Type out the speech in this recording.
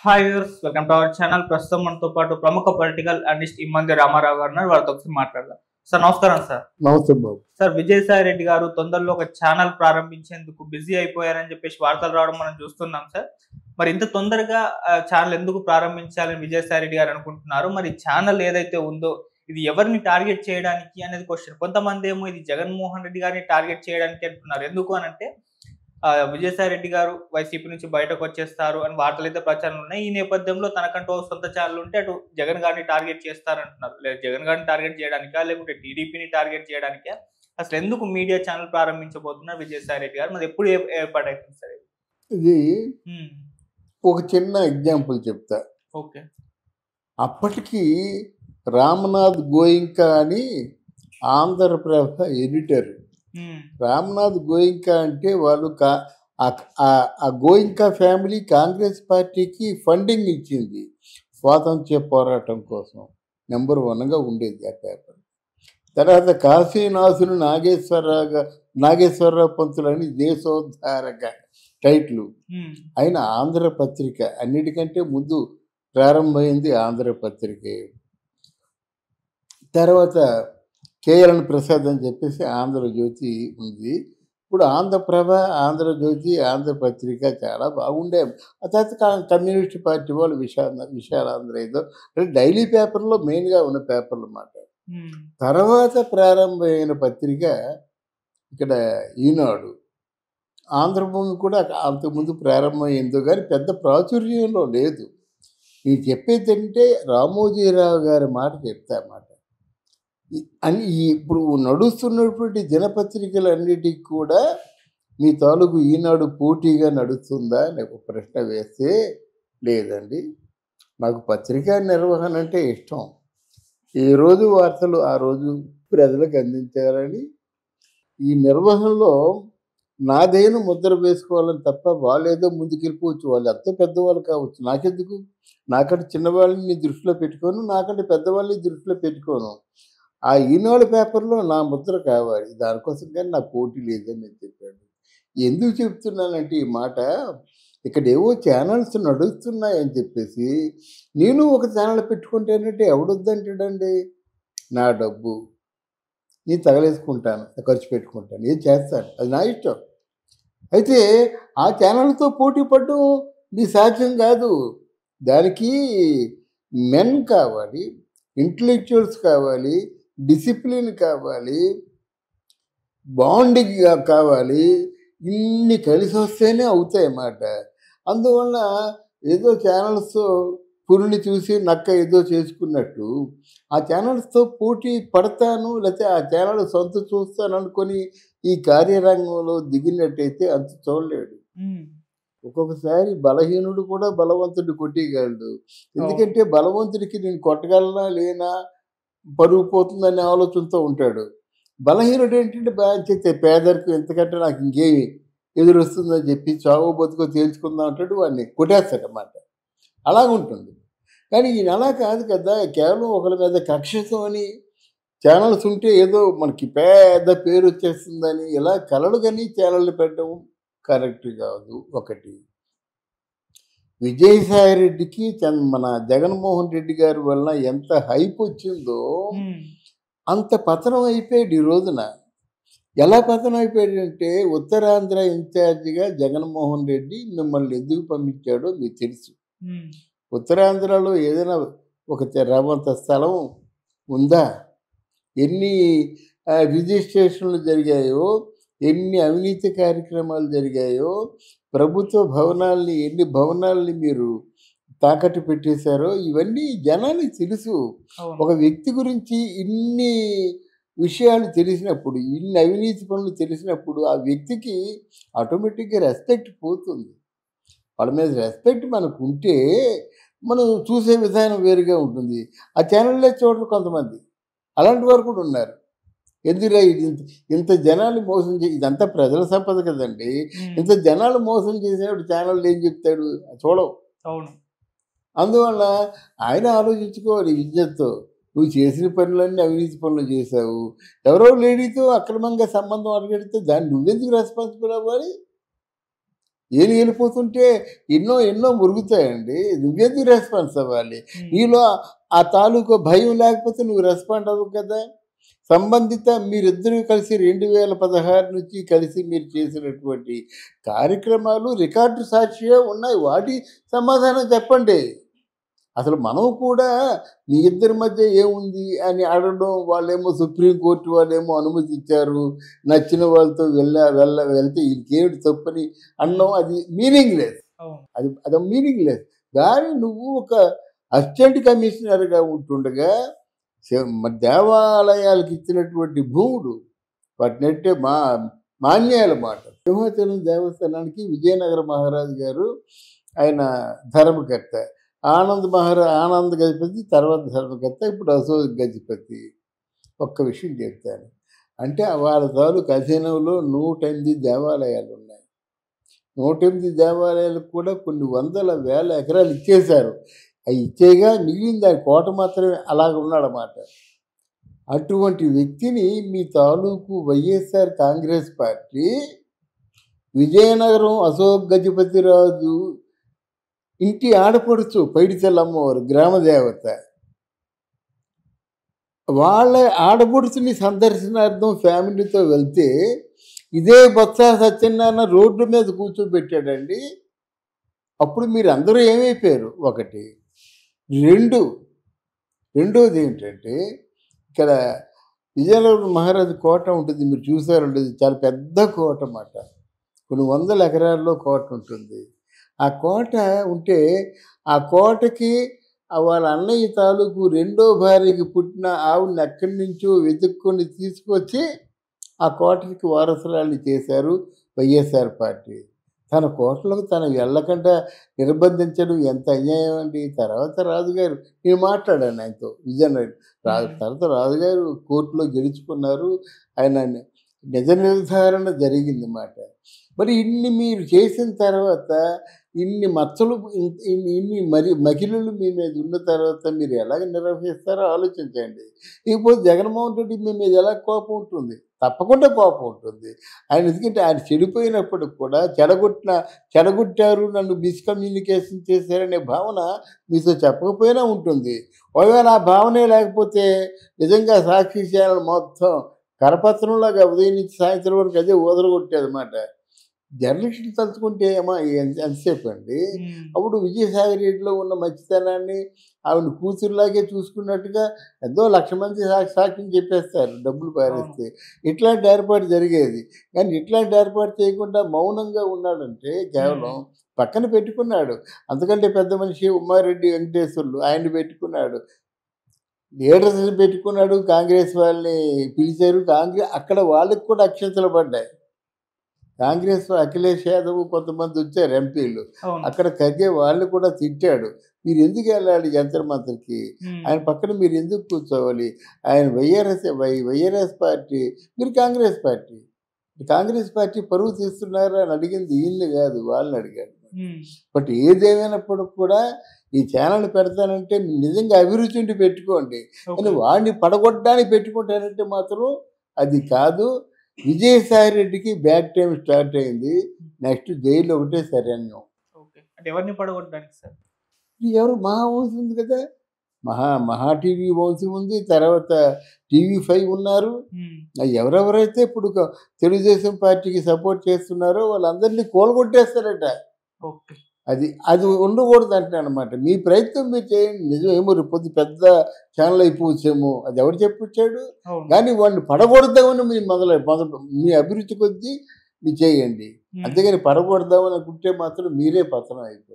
Hi viewers welcome to our channel ప్రస్తుతం మనతో పాటు ప్రముఖ పొలిటికల్ అనలిస్ట్ ఇమ్మంది రామారావు గారు ఉన్నారు వారితో ఒకసారి మాట్లాడదాం సార్ నమస్కారం సార్ నమస్తే బాబు సార్ విజయసాయి రెడ్డి గారు తొందరలో ఒక ఛానల్ ప్రారంభించేందుకు బిజీ అయిపోయారని చెప్పేసి వార్తలు రావడం మనం చూస్తున్నాం సార్ మరి ఇంత తొందరగా ఛానల్ ఎందుకు ప్రారంభించాలని విజయసాయి రెడ్డి గారు అనుకుంటున్నారు మరి ఛానల్ ఏదైతే ఉందో ఇది ఎవరిని టార్గెట్ చేయడానికి అనేది క్వశ్చన్ కొంతమంది ఏమో ఇది జగన్మోహన్ రెడ్డి గారిని టార్గెట్ చేయడానికి అంటున్నారు ఎందుకు అని అంటే ఆ, విజయసాయి రెడ్డి గారు వైసీపీ నుంచి బయటకు వచ్చేస్తారు అని వార్తలు అయితే ప్రచారం ఉన్నాయి ఈ నేపథ్యంలో తనకంటూ ఓ సొంత ఛానల్ ఉంటే అటు జగన్ గారిని టార్గెట్ చేస్తారంటున్నారు లేదా జగన్ గారిని టార్గెట్ చేయడానికా లేకుంటే టీడీపీని టార్గెట్ చేయడానికా అసలు ఎందుకు మీడియా ఛానల్ ప్రారంభించబోతున్నారు విజయసాయి రెడ్డి గారు మరి ఎప్పుడు ఏ- ఏర్పాటవుతుంది సార్ ఇది? ఇది ఉమ్, ఒక చిన్న ఎగ్జాంపుల్ చెప్తా ఓకే అప్పటికి రామనాథ్ గోయింకా అని ఆంధ్రప్రభ ఎడిటర్ ఉమ్, రామనాథ్ గోయింకా అంటే వాళ్ళు కా ఆ- ఆ- ఆ గోయింకా ఫ్యామిలీ కాంగ్రెస్ పార్టీకి ఫండింగ్ ఇచ్చింది స్వాతంత్ర్య పోరాటం కోసం నెంబర్ వన్గా ఉండేది ఆ పేపర్ తర్వాత కాశీనాథుని నాగేశ్వరరావు గా- నాగేశ్వరరావు పంతులు అని దేశోద్ధారక టైటిల్ ఉమ్, ఆయన ఆంధ్రపత్రిక అన్నిటికంటే ముందు ప్రారంభమైంది ఆంధ్రపత్రికే తర్వాత కేఎల్ఎన్ ప్రసాద్ అని చెప్పేసి ఆంధ్రజ్యోతి ఉంది ఇప్పుడు ఆంధ్రప్రభ ఆంధ్రజ్యోతి ఆంధ్రపత్రిక చాలా బాగుండే ఆ తర్వాత కా- కమ్యూనిస్ట్ పార్టీ వాళ్ళు విశాల విశాలాంధ్ర ఏదో అంటే డైలీ పేపర్లో మెయిన్గా ఉన్న పేపర్లు అన్నమాట ఉమ్, తర్వాత ప్రారంభమైన పత్రిక ఇక్కడ ఈనాడు ఆంధ్రభూమి కూడా అంతకుముందు ప్రారంభమైందో కానీ పెద్ద ప్రాచుర్యంలో లేదు నేను చెప్పేది ఏంటంటే రామోజీరావు గారి మాట చెప్తా మాట ఈ- అని ఈ ఇప్పుడు నడుస్తున్నటువంటి దినపత్రికలన్నిటికి కూడా మీ తాలూకు ఈనాడు పోటీగా నడుస్తుందా అని ఒక ప్రశ్న వేస్తే లేదండి నాకు పత్రికా నిర్వహణ అంటే ఇష్టం ఏ రోజు వార్తలు ఆ రోజు ప్రజలకు అందించాలని ఈ నిర్వహణలో నాదేను ముద్ర వేసుకోవాలని తప్ప వాళ్ళు ఏదో ముందుకెళ్ళిపోవచ్చు వాళ్ళు ఎంత పెద్దవాళ్ళు కావచ్చు నాకెందుకు నాకంటే చిన్నవాళ్ళని దృష్టిలో పెట్టుకోను నాకంటే పెద్దవాళ్ళని దృష్టిలో పెట్టుకోను ఆ ఈనాడు పేపర్లో నా ముద్ర కావాలి దానికోసం కానీ నా పోటీ లేదని నేను చెప్పాడు ఎందుకు చెప్తున్నానంటే ఈ మాట ఇక్కడ ఏవో ఛానల్స్ నడుస్తున్నాయని చెప్పేసి నేను ఒక ఛానల్ పెట్టుకుంటేనంటే ఎవడొద్దంటాడండి నా డబ్బు నేను తగలేసుకుంటాను ఖర్చు పెట్టుకుంటాను ఏం చేస్తాను అది నా ఇష్టం అయితే ఆ ఛానల్తో పోటీ పడడం నీ సాధ్యం కాదు దానికి మెన్ కావాలి ఇంటలెక్చువల్స్ కావాలి డిసిప్లిన్ కావాలి బాండింగ్ కావాలి ఇన్ని కలిసి వస్తేనే అవుతాయి అన్నమాట అందువల్ల ఏదో ఛానల్స్ పురుని చూసి నక్క ఏదో చేసుకున్నట్టు ఆ ఛానల్స్తో పోటీ పడతాను లేకపోతే ఆ ఛానల్ సొంత చూస్తాను అనుకొని ఈ కార్యరంగంలో దిగినట్టయితే అంత చూడలేడు ఉమ్, ఒక్కొక్కసారి బలహీనుడు కూడా బలవంతుడు కొట్టేయగలడు ఎందుకంటే బలవంతుడికి నేను కొట్టగలనా లేనా పరుగు పోతుందనే ఆలోచనతో ఉంటాడు బలహీనుడు ఏంటంటే బాగా పేదరికం ఎంతకంటే నాకు ఇంకేమి ఎదురొస్తుందని చెప్పి చావు బతుకో తేల్చుకుందాం అంటాడు వాడిని కొట్టేస్తాడు అన్నమాట అలాగుంటుంది కానీ ఈయన అలా కాదు కదా కేవలం ఒకరి మీద కక్షతో అని ఛానల్స్ ఉంటే ఏదో మనకి పెద్ద పేరు వచ్చేస్తుందని ఇలా కలలు కానీ ఛానళ్ళు పెట్టడం కరెక్ట్ కాదు ఒకటి విజయసాయి రెడ్డికి చన్- మన జగన్మోహన్ రెడ్డి గారి వలన ఎంత హైప్ వచ్చిందో ఉమ్, అంత పతనం అయిపోయాడు ఈ రోజున ఎలా పతనం అయిపోయాడు అంటే ఉత్తరాంధ్ర ఇన్ఛార్జిగా జగన్మోహన్ రెడ్డి మిమ్మల్ని ఎందుకు పంపించాడో మీకు తెలుసు ఉమ్, ఉత్తరాంధ్రలో ఏదైనా ఒక తె- రవంత స్థలం ఉందా ఎన్ని ఆ, రిజిస్ట్రేషన్లు జరిగాయో ఎన్ని అవినీతి కార్యక్రమాలు జరిగాయో ప్రభుత్వ భవనాల్ని ఎన్ని భవనాల్ని మీరు తాకట్టు పెట్టేశారో ఇవన్నీ జనానికి తెలుసు అవును. ఒక వ్యక్తి గురించి ఇన్ని విషయాలు తెలిసినప్పుడు ఇన్ని అవినీతి పనులు తెలిసినప్పుడు ఆ వ్యక్తికి ఆటోమేటిక్గా రెస్పెక్ట్ పోతుంది వాళ్ళ మీద రెస్పెక్ట్ మనకు ఉంటే మనం చూసే విధానం వేరుగా ఉంటుంది ఆ ఛానల్లే చూడరు కొంతమంది అలాంటి వారు కూడా ఉన్నారు ఎందుకురా ఇది ఇంత ఇంత జనాలు మోసం చే ఇదంతా ప్రజల సంపద కదండి ఉమ్, ఇంత జనాలు మోసం చేసేవాడు ఛానల్ ఏం చెప్తాడు చూడవు అవును అందువల్ల ఆయన ఆలోచించుకోవాలి విద్యతో నువ్వు చేసిన పనులన్నీ అవినీతి పనులు చేశావు ఎవరో లేడీతో అక్రమంగా సంబంధం అడగడితే దాన్ని నువ్వెందుకు రెస్పాన్సిబుల్ అవ్వాలి ఏలు వెళ్ళిపోతుంటే ఎన్నో ఎన్నో మురుగుతాయండి నువ్వెందుకు రెస్పాన్స్ అవ్వాలి ఉమ్. నీలో ఆ తాలూకు భయం లేకపోతే నువ్వు రెస్పాండ్ అవ్వవు కదా సంబంధిత మీరిద్దరూ కలిసి రెండు వేల పదహారు నుంచి కలిసి మీరు చేసినటువంటి కార్యక్రమాలు రికార్డు సాక్షిగా ఉన్నాయి వాటి సమాధానం చెప్పండి అసలు మనం కూడా మీ ఇద్దరి మధ్య ఏముంది అని అడగడం వాళ్ళేమో సుప్రీంకోర్టు వాళ్ళేమో అనుమతి ఇచ్చారు నచ్చిన వాళ్ళతో వెళ్ళ వెళ్ళ వెళ్తే ఇంకేమిటి తప్పని అనడం అది మీనింగ్ లేదు అవును అది అది మీనింగ్ లేదు కానీ నువ్వు ఒక అసిస్టెంట్ కమిషనర్గా ఉంటుండగా శ- మ- దేవాలయాలకు ఇచ్చినటువంటి భూములు వాటినట్టే మా మాన్యాల మాట సింహాచలం దేవస్థానానికి విజయనగర మహారాజు గారు ఆయన ధర్మకర్త ఆనంద్ మహారా ఆనంద్ గజపతి తర్వాత ధర్మకర్త ఇప్పుడు అశోక్ గజపతి ఒక్క విషయం చెప్తాను అంటే వాళ్ళ తాలూకు అధీనంలో నూట ఎనిమిది దేవాలయాలు ఉన్నాయి నూట ఎనిమిది దేవాలయాలకు కూడా కొన్ని వందల వేల ఎకరాలు ఇచ్చేశారు అవి ఇచ్చేగా మిగిలిన దాని కోట మాత్రమే అలాగ ఉన్నాడన్నమాట అటువంటి వ్యక్తిని మీ తాలూకు వైఎస్ఆర్ కాంగ్రెస్ పార్టీ విజయనగరం అశోక్ గజపతిరాజు ఇంటి ఆడపడుచు పైడితెల్లమ్మవారు గ్రామ దేవత వాళ్ళ ఆడపడుచుని సందర్శనార్థం ఫ్యామిలీతో వెళ్తే ఇదే బొత్స సత్యనారాయణ రోడ్డు మీద కూర్చోబెట్టాడండి అప్పుడు మీరు అందరూ ఏమైపోయారు ఒకటి రెండు రెండోది ఏంటంటే ఇక్కడ విజయనగరం మహారాజు కోట ఉంటుంది మీరు చూసారు ఉండేది చాలా పెద్ద కోట అన్నమాట కొన్ని వందల ఎకరాల్లో కోట ఉంటుంది ఆ కోట ఉంటే ఆ కోటకి ఆ వాళ్ళ అన్నయ్య తాలూకు రెండో భార్యకి పుట్టిన ఆవిడని ఎక్కడి నుంచో వెతుక్కొని తీసుకొచ్చి ఆ కోటకి వారసురాలు చేశారు వైఎస్ఆర్ పార్టీ తన కోటలకు తన వెళ్ళకుండా నిర్బంధించడం ఎంత అన్యాయం అండి తర్వాత రాజుగారు నేను మాట్లాడాను ఆయనతో విజయనగరం రాజు తర్వాత రాజుగారు కోర్టులో గెలుచుకున్నారు ఆయన నిజ నిర్ధారణ జరిగింది మాట మరి ఇన్ని మీరు చేసిన తర్వాత ఇన్ని మచ్చలు ఇన్- ఇన్ని ఇన్ని మరి మహిళలు మీ మీద ఉన్న తర్వాత మీరు ఎలాగ నిర్వహిస్తారో ఆలోచించండి ఇకపోతే జగన్మోహన్ రెడ్డి మీ మీద ఎలా కోపం ఉంటుంది తప్పకుండా కోపం ఉంటుంది ఆయన ఎందుకంటే ఆయన చెడిపోయినప్పుడు కూడా చెడగొట్టిన చెడగొట్టారు నన్ను మిస్కమ్యూనికేషన్ చేశారనే భావన మీతో చెప్పకపోయినా ఉంటుంది ఒకవేళ ఆ భావనే లేకపోతే నిజంగా సాక్షి ఛానల్ మొత్తం కరపత్రంలాగా ఉదయం నుంచి సాయంత్రం వరకు అదే ఊదరగొట్టేది అనమాట జర్నలిస్టులు తలుచుకుంటే ఏమో ఎంత ఎంతసేపు అండి ఉమ్. అప్పుడు విజయసాగర్ రెడ్డిలో ఉన్న మంచితనాన్ని ఆవిడ కూతురులాగే చూసుకున్నట్టుగా ఎంతో లక్ష మంది సా- సాక్ష్యం చెప్పేస్తారు డబ్బులు పారేస్తే ఇట్లాంటి ఏర్పాటు జరిగేది కానీ ఇట్లాంటి ఏర్పాటు చేయకుండా మౌనంగా ఉన్నాడంటే కేవలం పక్కన పెట్టుకున్నాడు అంతకంటే పెద్ద మనిషి ఉమ్మారెడ్డి వెంకటేశ్వర్లు ఆయన్ని పెట్టుకున్నాడు లీడర్స్ పెట్టుకున్నాడు కాంగ్రెస్ వాళ్ళని పిలిచారు కాంగ్రెస్ అక్కడ వాళ్ళకి కూడా అక్షంతలు పడ్డాయి కాంగ్రెస్ అఖిలేష్ యాదవ్ కొంతమంది వచ్చారు ఎంపీలు అవును అక్కడ కగే వాళ్ళు కూడా తిట్టాడు మీరు ఎందుకు వెళ్ళాలి జంతర్ మంతర్కి ఉమ్. ఆయన పక్కన మీరు ఎందుకు కూర్చోవాలి ఆయన వైఆర్ఎస్ వై వైఆర్ఎస్ పార్టీ మీరు కాంగ్రెస్ పార్టీ కాంగ్రెస్ పార్టీ పరువు తీస్తున్నారా అని అడిగింది వీళ్ళు కాదు వాళ్ళని అడిగాడు ఉమ్. బట్ ఏదేమైనప్పుడు కూడా ఈ ఛానల్ పెడతానంటే నిజంగా అభిరుచి ఉండి పెట్టుకోండి కానీ ఓకే. వాడిని పడగొట్టడానికి పెట్టుకుంటారంటే మాత్రం అది కాదు విజయసాయి రెడ్డికి బ్యాక్ టైం స్టార్ట్ అయింది నెక్స్ట్ జైలు ఒకటే శరణ్యం ఓకే అంటే ఎవరిని పడగొట్టడానికి సార్ ఇది ఎవరు మహా వంశం ఉంది కదా మహా మహా టీవీ వంశం ఉంది తర్వాత టీవీ ఫైవ్ ఉన్నారు ఉమ్. ఆ ఎవరెవరైతే ఇప్పుడు ఒక తెలుగుదేశం పార్టీకి సపోర్ట్ చేస్తున్నారో వాళ్ళందరినీ కోలుకొట్టేస్తారట ఓకే అది అది ఉండకూడదు అంటే అనమాట మీ ప్రయత్నం మీరు చేయండి నిజం ఏమో రేపు పొద్దు పెద్ద ఛానల్ అయిపోవచ్చేమో అది ఎవరు చెప్పొచ్చాడు అవును కానీ వాడిని పడగొడదామని మీరు మొదలు మొదలు మీ అభిరుచి కొద్దీ మీరు చేయండి ఉమ్. అంతేగాని పడగొడదామని అనుకుంటే మాత్రం మీరే పతనం అయిపోతారు